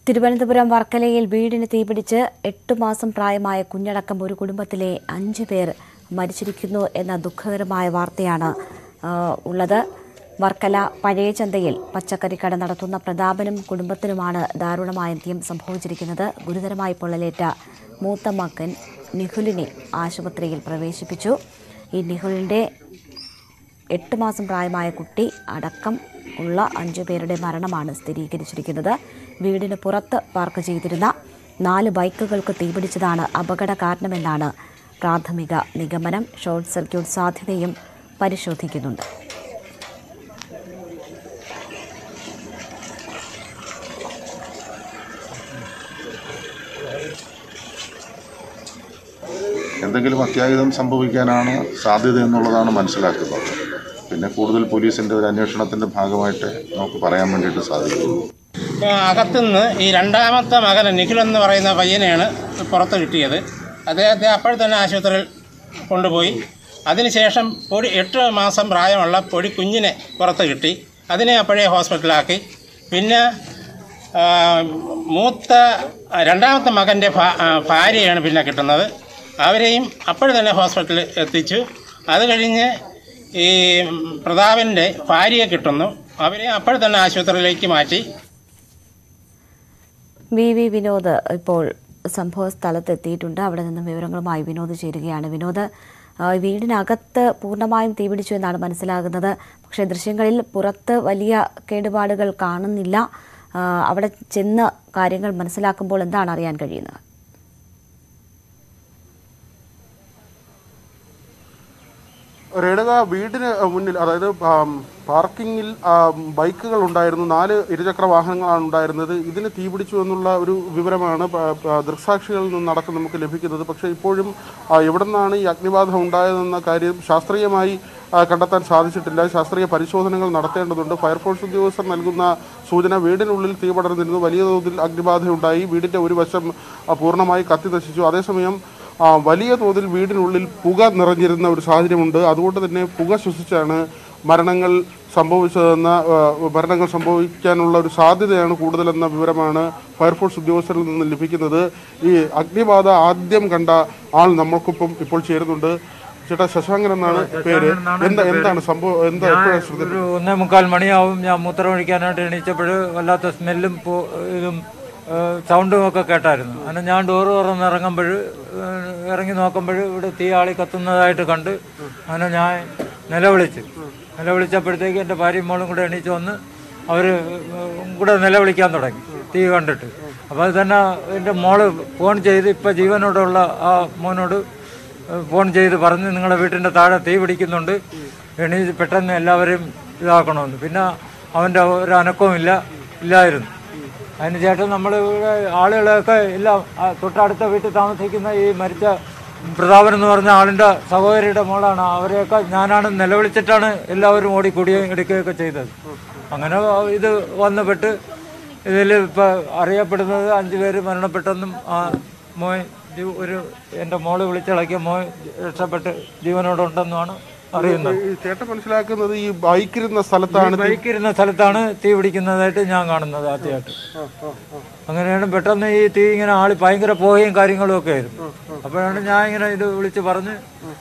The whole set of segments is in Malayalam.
തിരുവനന്തപുരം വർക്കലയിൽ വീടിന് തീപിടിച്ച് എട്ട് മാസം പ്രായമായ കുഞ്ഞടക്കം ഒരു കുടുംബത്തിലെ അഞ്ചു പേർ മരിച്ചിരിക്കുന്നു എന്ന ദുഃഖകരമായ വാർത്തയാണ് ആ, ഉള്ളത് വർക്കല പഴയ ചന്തയിൽ പച്ചക്കറിക്കട നടത്തുന്ന പ്രതാപനും കുടുംബത്തിനുമാണ് ദാരുണമായ അന്ത്യം സംഭവിച്ചിരിക്കുന്നത് ഗുരുതരമായി പൊള്ളലേറ്റ മൂത്ത മകൻ നിഖുലിനെ ആശുപത്രിയിൽ പ്രവേശിപ്പിച്ചു ഈ നിഖുലിൻ്റെ എട്ട് മാസം പ്രായമായ കുട്ടി അടക്കം ഉള്ള അഞ്ചു പേരുടെ മരണമാണ് സ്ഥിരീകരിച്ചിരിക്കുന്നത് വീടിന് പുറത്ത് പാർക്ക് ചെയ്തിരുന്ന നാല് ബൈക്കുകൾക്ക് തീപിടിച്ചതാണ് അപകട കാരണമെന്നാണ് പ്രാഥമിക നിഗമനം ഷോർട്ട് സർക്യൂട്ട് സാധ്യതയും പരിശോധിക്കുന്നുണ്ട് എന്തെങ്കിലും അത്യാഹിതം സംഭവിക്കാനാണ് സാധ്യത എന്നുള്ളതാണ് മനസ്സിലാക്കുന്നത് പിന്നെ കൂടുതൽ പോലീസിൻ്റെ ഒരു അന്വേഷണത്തിൻ്റെ ഭാഗമായിട്ട് നമുക്ക് പറയാൻ വേണ്ടിയിട്ട് സാധിക്കുള്ളൂ അപ്പോൾ അകത്തുനിന്ന് ഈ രണ്ടാമത്തെ മകൻ നിഖിൽ എന്ന് പറയുന്ന പയ്യനെയാണ് പുറത്ത് കിട്ടിയത് അദ്ദേഹത്തെ അപ്പോൾ തന്നെ ആശുപത്രിയിൽ കൊണ്ടുപോയി അതിനുശേഷം പൊടി എട്ട് മാസം പ്രായമുള്ള പൊടി കുഞ്ഞിനെ പുറത്ത് കിട്ടി അതിനെ അപ്പോഴേ ഹോസ്പിറ്റലാക്കി പിന്നെ ആ, മൂത്ത രണ്ടാമത്തെ മകൻ്റെ ഭാ- ആ, ഭാര്യയാണ് പിന്നെ കിട്ടുന്നത് അവരെയും അപ്പോൾ തന്നെ ഹോസ്പിറ്റലിൽ എത്തിച്ചു അത് കഴിഞ്ഞ് ഈ പ്രതാപൻ്റെ ഭാര്യയെ കിട്ടുന്നു അവരെ അപ്പോൾ തന്നെ ആശുപത്രിയിലേക്ക് മാറ്റി വി വി വിനോദ് ഇപ്പോൾ സംഭവ സ്ഥലത്തെത്തിയിട്ടുണ്ട് അവിടെ നിന്നും വിവരങ്ങളുമായി വിനോദ് ചേരുകയാണ് വിനോദ് ആ, വീടിനകത്ത് പൂർണ്ണമായും തീപിടിച്ചു എന്നാണ് മനസ്സിലാകുന്നത് പക്ഷേ ദൃശ്യങ്ങളിൽ പുറത്ത് വലിയ കേടുപാടുകൾ കാണുന്നില്ല ആ, അവിടെ ചെന്ന് കാര്യങ്ങൾ മനസ്സിലാക്കുമ്പോൾ എന്താണ് അറിയാൻ കഴിയുന്നത് രേണുക വീടിന് മുന്നിൽ അതായത് ആം, പാർക്കിങ്ങിൽ ആം, ബൈക്കുകൾ ഉണ്ടായിരുന്നു നാല് ഇരുചക്ര വാഹനങ്ങളാണ് ഉണ്ടായിരുന്നത് ഇതിന് തീപിടിച്ചു എന്നുള്ള ഒരു വിവരമാണ് പ- പ- ദൃക്സാക്ഷികളിൽ നിന്നടക്കം നമുക്ക് ലഭിക്കുന്നത് പക്ഷേ ഇപ്പോഴും ആ, എവിടെ നിന്നാണ് ഈ അഗ്നിബാധ ഉണ്ടായതെന്ന കാര്യം ശാസ്ത്രീയമായി ആ, കണ്ടെത്താൻ സാധിച്ചിട്ടില്ല ശാസ്ത്രീയ പരിശോധനകൾ നടത്തേണ്ടതുണ്ട് ഫയർഫോഴ്സ് ഉദ്യോഗസ്ഥർ നൽകുന്ന സൂചന വീടിനുള്ളിൽ തീ പടർന്നിരുന്നു വലിയ തോതിൽ അഗ്നിബാധയുണ്ടായി വീടിന്റെ ഒരു വശം ആ, പൂർണ്ണമായി കത്തി നശിച്ചു അതേസമയം ആ, വലിയ തോതിൽ വീടിനുള്ളിൽ പുക നിറഞ്ഞിരുന്ന ഒരു സാഹചര്യമുണ്ട് അതുകൊണ്ട് തന്നെ പുക ശ്വസിച്ചാണ് മരണങ്ങൾ സംഭവിച്ചതെന്ന ആ, മരണങ്ങൾ സംഭവിക്കാനുള്ള ഒരു സാധ്യതയാണ് കൂടുതലെന്ന വിവരമാണ് ഫയർഫോഴ്സ് ഉദ്യോഗസ്ഥരിൽ നിന്ന് ലഭിക്കുന്നത് ഈ അഗ്നിബാധ ആദ്യം കണ്ട ആൾ നമ്മൾക്കൊപ്പം ഇപ്പോൾ ചേരുന്നുണ്ട് ചേട്ടാ ശശാങ്കൻ എന്നാണ് പേര് എന്താ എന്താണ് സംഭവം എന്താ എപ്പോഴാണ് ശ്രദ്ധ ഒരു ഒന്നേ മുക്കാൽ മണിയാവും ഞാൻ മൂത്രം ഒഴിക്കാനായിട്ട് എണീച്ചപ്പോൾ വല്ലാത്ത സ്മെല്ലും പോ- ഇതും ഏഹ്, സൗണ്ടും ഒക്കെ കേട്ടായിരുന്നു അങ്ങനെ ഞാൻ ഡോറ് തുറന്ന് ഇറങ്ങുമ്പോൾ ഇറങ്ങി നോക്കുമ്പോൾ ഇവിടെ തീ ആളി കത്തുന്നതായിട്ട് കണ്ട് അങ്ങനെ ഞാൻ നിലവിളിച്ചു നിലവിളിച്ചപ്പോഴത്തേക്ക് എൻ്റെ ഭാര്യയും മോളും കൂടെ എണീച്ച് വന്ന് അവർ കൂടെ നിലവിളിക്കാൻ തുടങ്ങി തീ കണ്ടിട്ട് അപ്പോൾ അത് തന്നെ എൻ്റെ മോള് ഫോൺ ചെയ്ത് ഇപ്പം ജീവനോടുള്ള ആ മോനോട് ഫോൺ ചെയ്ത് പറഞ്ഞ് നിങ്ങളുടെ വീട്ടിൻ്റെ താഴെ തീ പിടിക്കുന്നുണ്ട് എണീറ്റ് പെട്ടെന്ന് എല്ലാവരെയും ഇതാക്കണമെന്ന് പിന്നെ അവൻ്റെ ഒരു അനക്കവും ഇല്ല ഇല്ലായിരുന്നു അതിന് ശേഷം നമ്മൾ ഇവിടെ ആളുകളെയൊക്കെ എല്ലാം ആ തൊട്ടടുത്ത വീട്ടിൽ താമസിക്കുന്ന ഈ മരിച്ച പ്രതാപൻ എന്ന് പറഞ്ഞ ആളിൻ്റെ സഹോദരിയുടെ മോളാണ് അവരെയൊക്കെ ഞാനാണ് നിലവിളിച്ചിട്ടാണ് എല്ലാവരും ഓടിക്കൂടുകയും എടുക്കുകയൊക്കെ ചെയ്തത് അങ്ങനെ ഇത് വന്നുപെട്ട് ഇതിൽ ഇപ്പോൾ അറിയപ്പെടുന്നത് അഞ്ച് പേര് മരണപ്പെട്ടെന്നും ആ മോൻ ജീവ- ഒരു എൻ്റെ മോള് വിളിച്ചിളക്കിയ മോൻ രക്ഷപ്പെട്ട് ജീവനോടുണ്ടെന്നുമാണ് അറിയുന്നത് ഈ ചേട്ടൻ മനസ്സിലാക്കുന്നത് ഈ ബൈക്കിരുന്ന സ്ഥലത്താണ് ബൈക്കിരുന്ന സ്ഥലത്താണ് തീ പിടിക്കുന്നതായിട്ട് ഞാൻ കാണുന്നത് ആദ്യമായിട്ട് അങ്ങനെയാണ് പെട്ടെന്ന് ഈ തീ ഇങ്ങനെ ആളി ഭയങ്കര പോവുകയും കാര്യങ്ങളും ഒക്കെ ആയിരുന്നു അപ്പോഴാണ് ഞാൻ ഇങ്ങനെ ഇത് വിളിച്ച് പറഞ്ഞ്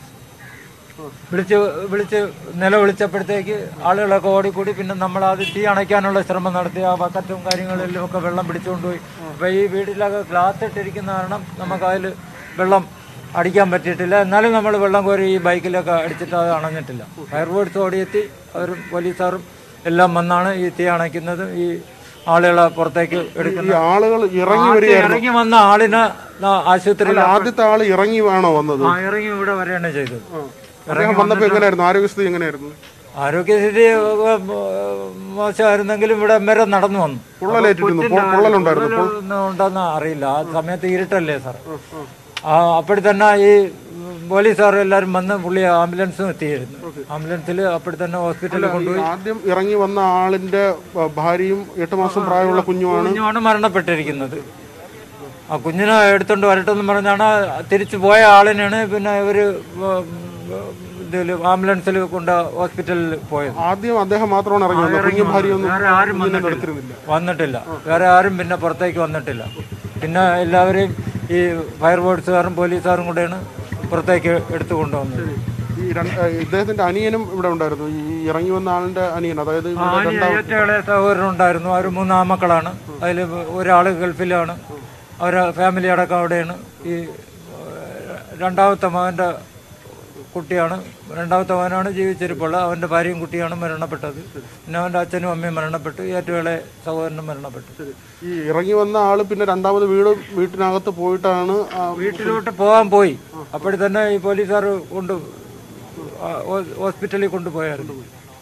വിളിച്ച് വിളിച്ച് നിലവിളിച്ചപ്പോഴത്തേക്ക് ആളുകളൊക്കെ ഓടിക്കൂടി പിന്നെ നമ്മൾ അത് തീ അണയ്ക്കാനുള്ള ശ്രമം നടത്തി ആ ബക്കറ്റും കാര്യങ്ങളിലും ഒക്കെ വെള്ളം പിടിച്ചുകൊണ്ടുപോയി അപ്പോൾ ഈ വീട്ടിലൊക്കെ ഗ്ലാസ് ഇട്ടിരിക്കുന്ന കാരണം നമുക്ക് അതിൽ വെള്ളം അടിക്കാൻ പറ്റിയിട്ടില്ല എന്നാലും നമ്മൾ വെള്ളം കോരി ഈ ബൈക്കിലൊക്കെ അടിച്ചിട്ട് അത് അണഞ്ഞിട്ടില്ല ഫയർഫോഴ്സ് ഓടിയെത്തി അവരും പോലീസുകാരും എല്ലാം വന്നാണ് ഈ തീ അണയ്ക്കുന്നത് ഈ ആളുകളെ പുറത്തേക്ക് ഈ എടുക്കുന്നത് ആളുകൾ ഇറങ്ങി ആദ്യം വരികയായിരുന്നു ഇറങ്ങി വന്ന ആളിനെ ആശുപത്രിയിൽ അല്ല, ആദ്യത്തെ ആള് ഇറങ്ങി വേണോ വന്നത് ആ, ഇറങ്ങി ഇവിടെ വരെയാണ് ചെയ്തത് അദ്ദേഹം വന്നപ്പോ എങ്ങനെയായിരുന്നു ആരോഗ്യസ്ഥിതി എങ്ങനെയായിരുന്നു ആരോഗ്യസ്ഥിതി ഏഹ്, മോശമായിരുന്നെങ്കിലും ഇവിടെ വരെ നടന്നു വന്നു പൊള്ളലേറ്റിരുന്നു പൊ- പൊള്ളലുണ്ടായിരുന്നു പൊ- പൊള്ളലൊന്നും ഉണ്ടെന്ന് അറിയില്ല ആ സമയത്ത് ഇരുട്ടല്ലേ സാർ ആ അപ്പോഴി തന്നെ ഈ പോലീസുകാർ എല്ലാവരും വന്ന് പുള്ളി ആംബുലൻസും എത്തിയിരുന്നു ആംബുലൻസിൽ അപ്പോഴി തന്നെ ഹോസ്പിറ്റലിൽ കൊണ്ടുപോയി ആദ്യം ഇറങ്ങി വന്ന ആളിന്റെ ആ, ഭാര്യയും എട്ട് മാസം പ്രായമുള്ള കുഞ്ഞുമാണ് കുഞ്ഞുമാണ് മരണപ്പെട്ടിരിക്കുന്നത് ആ കുഞ്ഞിനെ എടുത്തോണ്ട് വരട്ടെന്ന് പറഞ്ഞാണ് തിരിച്ചു പോയ ആളിനാണ് പിന്നെ ഇവര് ഇതിൽ ആംബുലൻസിൽ കൊണ്ട് ഹോസ്പിറ്റലിൽ പോയത് ആദ്യം അദ്ദേഹം മാത്രമാണ് ഇറങ്ങി വന്നത് കുഞ്ഞു ഭാര്യയൊന്നും വേറെ ആരും കുഞ്ഞിനെ വന്നിട്ടില്ല എടുത്തിരുന്നില്ല വന്നിട്ടില്ല വേറെ ആരും പിന്നെ പുറത്തേക്ക് വന്നിട്ടില്ല പിന്നെ എല്ലാവരെയും ഈ ഫയർഫോഴ്സുകാരും പോലീസുകാരും കൂടെയാണ് പുറത്തേക്ക് എടുത്തു കൊണ്ടുവന്നത് ഈ രണ്ട് ഏഹ് ഇദ്ദേഹത്തിന്റെ അനിയനും ഇവിടെ ഉണ്ടായിരുന്നു ഈ ഇറങ്ങി വന്ന ആളിന്റെ അനിയൻ അതായത് ഇവിടെ രണ്ടാം ഏറ്റവും ഇളയ സഹോദരൻ ഉണ്ടായിരുന്നു അവർ മൂന്ന് ആമക്കളാണ് അതിൽ ഒരാൾ ഗൾഫിലാണ് അവരെ ഫാമിലി അടക്കം അവിടെയാണ് ഈ ഏഹ്, രണ്ടാമത്തെ മകൻ്റെ കുട്ടിയാണ് രണ്ടാമത്തെ മകനാണ് ജീവിച്ചിരിപ്പുള്ളത് അവൻ്റെ ഭാര്യയും കുട്ടിയാണ് മരണപ്പെട്ടത് പിന്നെ അവൻ്റെ അച്ഛനും അമ്മയും മരണപ്പെട്ടു ഏറ്റവും ഇളയ സഹോദരനും മരണപ്പെട്ടു ഈ ഇറങ്ങി വന്ന ആള് പിന്നെ രണ്ടാമത് വീട് വീട്ടിനകത്ത് പോയിട്ടാണ് ആ വീട്ടിലോട്ട് പോകാൻ പോയി അപ്പോഴെ തന്നെ ഈ പോലീസുകാർ കൊണ്ട് ആ, ഹോ- ഹോസ്പിറ്റലിൽ കൊണ്ടുപോയായിരുന്നു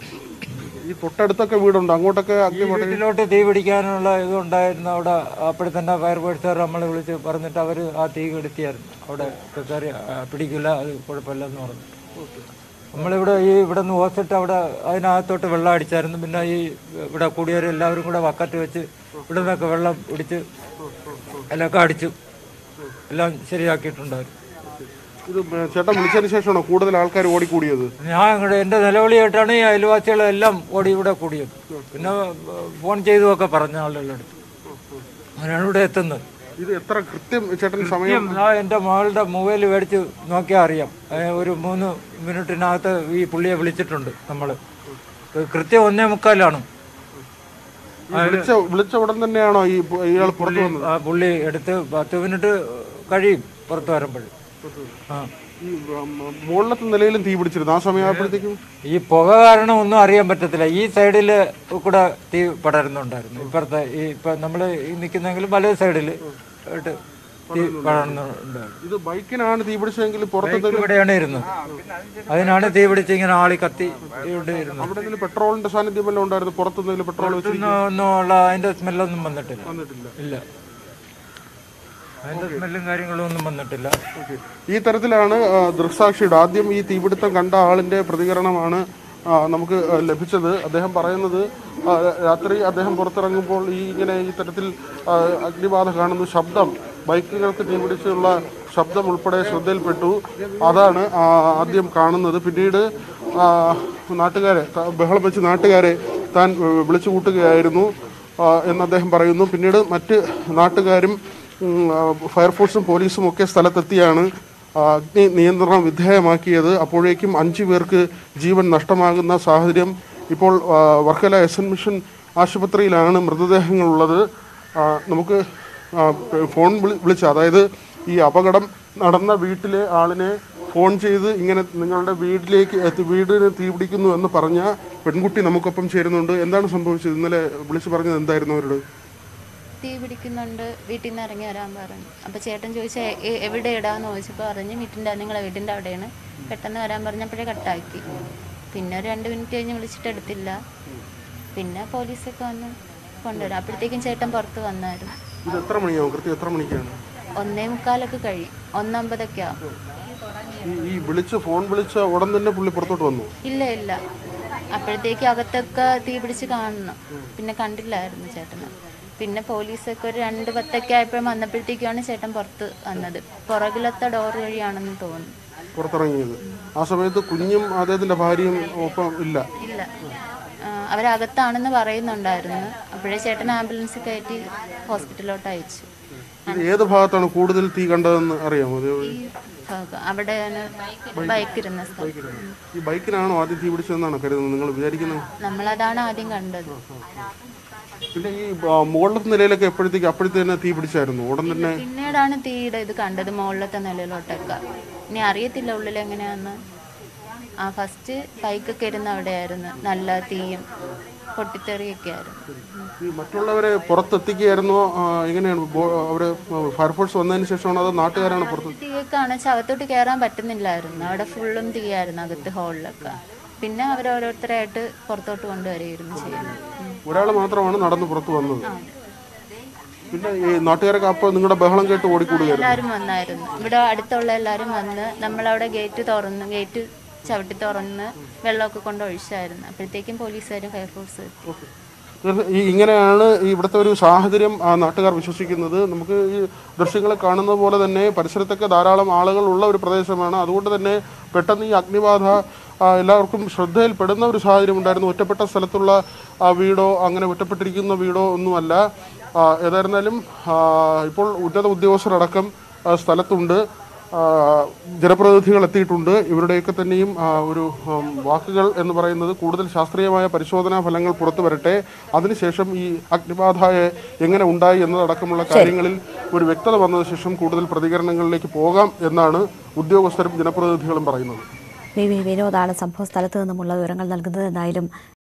ഈ തൊട്ടടുത്തൊക്കെ വീടുണ്ട് അങ്ങോട്ടൊക്കെ അഗ്നി പട- വീട്ടിലോട്ട് തീ പിടിക്കാനുള്ള ഇതുണ്ടായിരുന്നു അവിടെ അപ്പോഴെ തന്നെ ഫയർഫോഴ്സുകാർ നമ്മളെ വിളിച്ച് പറഞ്ഞിട്ട് അവർ ആ തീ കെടുത്തിയായിരുന്നു അവിടെ കയറി ആ, പിടിക്കില്ല അത് കുഴപ്പമില്ലെന്ന് പറഞ്ഞു നമ്മളിവിടെ ഈ ഇവിടെ നിന്ന് ഹോസ്പിറ്റൽ അവിടെ അതിനകത്തോട്ട് വെള്ളം അടിച്ചായിരുന്നു പിന്നെ ഈ ഇവിടെ കൂടിയവർ എല്ലാവരും കൂടെ വക്കറ്റ് വെച്ച് ഇവിടെ നിന്നൊക്കെ വെള്ളം പിടിച്ച് എല്ലൊക്കെ അടിച്ചു എല്ലാം ശരിയാക്കിയിട്ടുണ്ടായിരുന്നു ഇത് ചേട്ടൻ വിളിച്ചതിന് ശേഷമാണോ കൂടുതൽ ആൾക്കാർ ഓടിക്കൂടിയത് ഞാൻ ഇവിടെ എൻ്റെ നിലവിളി കേട്ടാണ് ഈ അയൽവാസികളെല്ലാം ഓടി ഇവിടെ കൂടിയത് പിന്നെ ഏഹ്, ഫോൺ ചെയ്തുമൊക്കെ പറഞ്ഞ ആളുകളുടെ അടുത്ത് അങ്ങനെയാണ് ഇവിടെ എത്തുന്നത് ഇത് എത്ര കൃത്യം ചേട്ടൻ സമയം ആ എൻ്റെ മകളുടെ മൊബൈൽ മേടിച്ച് നോക്കിയാൽ അറിയാം ഏഹ്, ഒരു മൂന്ന് മിനിറ്റിനകത്ത് ഈ പുള്ളിയെ വിളിച്ചിട്ടുണ്ട് നമ്മൾ കൃത്യം ഒന്നേ മുക്കാലാണ് ഈ വിളിച്ച വിളിച്ച ഉടൻ തന്നെയാണോ ഈ പു- ഇയാൾ പുറത്തു വന്നത് ആ പുള്ളി എടുത്ത് പത്ത് മിനിറ്റ് കഴിയും പുറത്ത് വരുമ്പോൾ ആ ഈ ഉം, മുകളിലത്തെ നിലയിലും തീ പിടിച്ചിരുന്നു ആ സമയമായപ്പോഴത്തേക്കും ഈ പുക കാരണം ഒന്നും അറിയാൻ പറ്റത്തില്ല ഈ സൈഡിൽ കൂടെ തീ പടരുന്നുണ്ടായിരുന്നു ഇപ്പുറത്തെ ഈ ഇപ്പം നമ്മൾ ഈ നിൽക്കുന്നെങ്കിലും വലത് സൈഡിൽ ആയിട്ട് തീ പടർന്നുണ്ടായിരുന്നു ഇത് ബൈക്കിനാണ് തീ പിടിച്ചതെങ്കിൽ പുറത്ത് ബൈക്ക് ഇവിടെയാണ് ഇരുന്നത് അതിനാണ് തീ പിടിച്ച് ഇങ്ങനെ ആളി കത്തി ഇവിടെ ഇരുന്നത് അവിടെ എന്തെങ്കിലും പെട്രോളിന്റെ സാന്നിധ്യം വല്ലതും ഉണ്ടായിരുന്നു പുറത്തെന്തെങ്കിലും പെട്രോൾ വെച്ച് ഒന്നും ഒന്നും ഉള്ള അതിന്റെ സ്മെല്ലൊന്നും വന്നിട്ടില്ല വന്നിട്ടില്ല ഇല്ല അതിന്റെ സ്മെല്ലും കാര്യങ്ങളും ഒന്നും വന്നിട്ടില്ല ഈ തരത്തിലാണ് ആ, ദൃക്സാക്ഷിയുടെ ആദ്യം ഈ തീപിടുത്തം കണ്ട ആളിന്റെ പ്രതികരണമാണ് ആ, നമുക്ക് ആ, ലഭിച്ചത് അദ്ദേഹം പറയുന്നത് ആ, രാത്രി അദ്ദേഹം പുറത്തിറങ്ങുമ്പോൾ ഈ ഇങ്ങനെ ഈ തരത്തിൽ ആ, അഗ്നിബാധ കാണുന്നു ശബ്ദം ബൈക്കുകൾക്ക് തീപിടിച്ചുള്ള ശബ്ദം ഉൾപ്പെടെ ശ്രദ്ധയിൽപ്പെട്ടു അതാണ് ആ, ആദ്യം കാണുന്നത് പിന്നീട് ആ, നാട്ടുകാരെ ത- ബഹളം വെച്ച് നാട്ടുകാരെ താൻ ഏ, വിളിച്ചു കൂട്ടുകയായിരുന്നു ആ, എന്ന് അദ്ദേഹം പറയുന്നു പിന്നീട് മറ്റ് നാട്ടുകാരും ഉം, ആ, ഫയർഫോഴ്സും പോലീസും ഒക്കെ സ്ഥലത്തെത്തിയാണ് ആ, അഗ്നി നിയന്ത്രണം വിധേയമാക്കിയത് അപ്പോഴേക്കും അഞ്ചു പേർക്ക് ജീവൻ നഷ്ടമാകുന്ന സാഹചര്യം ഇപ്പോൾ ആ, വർക്കല എസ് എൻ മിഷൻ ആശുപത്രിയിലാണ് മൃതദേഹങ്ങളുള്ളത് ആ, നമുക്ക് ആ, ഫോൺ വിളി വിളിച്ച് അതായത് ഈ അപകടം നടന്ന വീട്ടിലെ ആളിനെ ഫോൺ ചെയ്ത് ഇങ്ങനെ നിങ്ങളുടെ വീട്ടിലേക്ക് എത്തി വീടിന് തീപിടിക്കുന്നു എന്ന് പറഞ്ഞ പെൺകുട്ടി നമുക്കൊപ്പം ചേരുന്നുണ്ട് എന്താണ് സംഭവിച്ചത് ഇന്നലെ വിളിച്ചു പറഞ്ഞത് എന്തായിരുന്നു അവരോട് തീ പിടിക്കുന്നുണ്ട് വീട്ടിൽ നിന്ന് ഇറങ്ങി വരാൻ പറഞ്ഞു അപ്പോൾ ചേട്ടൻ ചോദിച്ച എവിടെ ഇടാന്ന് ചോദിച്ചപ്പോൾ പറഞ്ഞു വീട്ടിൻ്റെ നിങ്ങളെ വീട്ടിൻ്റെ അവിടെയാണ് പെട്ടെന്ന് വരാൻ പറഞ്ഞപ്പോഴേ കട്ടാക്കി പിന്നെ ഒരു രണ്ട് മിനിറ്റ് കഴിഞ്ഞ് വിളിച്ചിട്ട് എടുത്തില്ല പിന്നെ പോലീസൊക്കെ വന്ന് കൊണ്ടുവരും അപ്പോഴത്തേക്കും ചേട്ടൻ പുറത്ത് വന്നായിരുന്നു ഇത് എത്ര മണിയാവും കൃത്യം എത്ര മണിക്കാണ് ഒന്നേ മുക്കാലൊക്കെ കഴിയും ഒന്നമ്പതൊക്കെ ആവും ഈ ഈ വിളിച്ച് ഫോൺ വിളിച്ച ഉടൻ തന്നെ പുള്ളി പുറത്തോട്ട് വന്നു ഇല്ല ഇല്ല അപ്പോഴത്തേക്ക് അകത്തൊക്കെ തീ പിടിച്ച് കാണണം പിന്നെ കണ്ടില്ലായിരുന്നു ചേട്ടന് പിന്നെ പോലീസൊക്കെ ഒരു രണ്ട് പത്തൊക്കെ ആയപ്പോഴും വന്നപ്പോഴത്തേക്കാണ് ചേട്ടൻ പുറത്ത് വന്നത് പുറകിലത്തെ ഡോർ വഴിയാണെന്ന് തോന്നുന്നു പുറത്തിറങ്ങിയത് ആ സമയത്ത് കുഞ്ഞും അദ്ദേഹത്തിന്റെ ഭാര്യയും ഒപ്പം ഇല്ല ഇല്ല ആ, അവരകത്താണെന്ന് പറയുന്നുണ്ടായിരുന്നു അപ്പോഴേ ചേട്ടൻ ആംബുലൻസ് കയറ്റി ഹോസ്പിറ്റലിലോട്ട് അയച്ചു ഇത് ഏത് ഭാഗത്താണ് കൂടുതൽ തീ കണ്ടതെന്ന് അറിയാമോ അത് ഈ ഭാഗം അവിടെയാണ് ബൈക്ക് ഇരുന്ന സ്ഥലം ഈ ബൈക്കിനാണോ ആദ്യം തീ പിടിച്ചതെന്നാണ് കരുതുന്നത് നിങ്ങൾ വിചാരിക്കുന്നത് നമ്മളതാണ് ആദ്യം കണ്ടത് പിന്നെ ഈ ആ, മുകളിലത്തെ നിലയിലൊക്കെ എപ്പോഴത്തേക്ക് അപ്പോഴത്തെ തന്നെ തീ പിടിച്ചായിരുന്നു ഉടൻ തന്നെ പിന്നീടാണ് തീയുടെ ഇത് കണ്ടത് മുകളിലത്തെ നിലയിലോട്ടൊക്കെ ഇനി അറിയത്തില്ല ഉള്ളിൽ എങ്ങനെയാന്ന് ആ ഫസ്റ്റ് ബൈക്കൊക്കെ ഇരുന്ന് അവിടെയായിരുന്നു നല്ല തീയും പൊട്ടിത്തെറിയൊക്കെ ആയിരുന്നു ഈ മറ്റുള്ളവരെ പുറത്തെത്തിക്കുകയായിരുന്നോ ആ, എങ്ങനെയാണ് ബോ- അവര് ഫയർഫോഴ്സ് വന്നതിന് ശേഷമാണോ അതോ നാട്ടുകാരാണ് പുറത്ത് തീയൊക്കെ അണച്ച് അകത്തോട്ട് കയറാൻ പറ്റുന്നില്ലായിരുന്നു അവിടെ ഫുള്ളും തീയായിരുന്നു അകത്ത് ഹോളിലൊക്കെ പിന്നെ അവർ ഓരോരുത്തരായിട്ട് പുറത്തോട്ട് കൊണ്ടുവരികയായിരുന്നു ചെയ്യുന്നത് ഉം. ഒരാൾ മാത്രമാണ് നടന്ന് പുറത്ത് വന്നത് പിന്നെ ഈ നാട്ടുകാരൊക്കെ അപ്പോൾ നിങ്ങളുടെ ബഹളം കേട്ട് ഓടിക്കൂടുകയായിരുന്നു എല്ലാവരും വന്നായിരുന്നു ഇവിടെ അടുത്തുള്ള എല്ലാവരും വന്ന് നമ്മളവിടെ ഗേറ്റ് തുറന്ന് ഗേറ്റ് ചവിട്ടി തുറന്ന് വെള്ളമൊക്കെ കൊണ്ട് ഒഴിച്ചായിരുന്നു അപ്പോഴത്തേക്കും പോലീസുകാരും ഫയർഫോഴ്സ് എത്തി ഈ ഇങ്ങനെയാണ് ഈ ഇവിടുത്തെ ഒരു സാഹചര്യം ആ, നാട്ടുകാർ വിശ്വസിക്കുന്നത് നമുക്ക് ഈ ദൃശ്യങ്ങളെ കാണുന്നത് പോലെ തന്നെ പരിസരത്തൊക്കെ ധാരാളം ആളുകൾ ഉള്ള ഒരു പ്രദേശമാണ് അതുകൊണ്ട് തന്നെ പെട്ടെന്ന് ഈ അഗ്നിബാധ ആ, എല്ലാവർക്കും ശ്രദ്ധയിൽപ്പെടുന്ന ഒരു സാഹചര്യം ഉണ്ടായിരുന്നു ഒറ്റപ്പെട്ട സ്ഥലത്തുള്ള ആ, വീടോ അങ്ങനെ ഒറ്റപ്പെട്ടിരിക്കുന്ന വീടോ ഒന്നുമല്ല ആ, ഏതായിരുന്നാലും ആ, ഇപ്പോൾ ഉന്നത ഉദ്യോഗസ്ഥരടക്കം ആ, സ്ഥലത്തുണ്ട് ആ, ജനപ്രതിനിധികൾ എത്തിയിട്ടുണ്ട് ഇവരുടെയൊക്കെ തന്നെയും ആ, ഒരു ഉം, വാക്കുകൾ എന്ന് പറയുന്നത് കൂടുതൽ ശാസ്ത്രീയമായ പരിശോധനാ ഫലങ്ങൾ പുറത്തു വരട്ടെ അതിനുശേഷം ഈ അഗ്നിബാധ എങ്ങനെ ഉണ്ടായി എന്നതടക്കമുള്ള കാര്യങ്ങളിൽ ഒരു വ്യക്തത വന്നതിന് ശേഷം കൂടുതൽ പ്രതികരണങ്ങളിലേക്ക് പോകാം എന്നാണ് ഉദ്യോഗസ്ഥരും ജനപ്രതിനിധികളും പറയുന്നത് വി വി വിനോദാണ് സംഭവ സ്ഥലത്ത് നിന്നുമുള്ള വിവരങ്ങൾ നൽകുന്നത് എന്തായാലും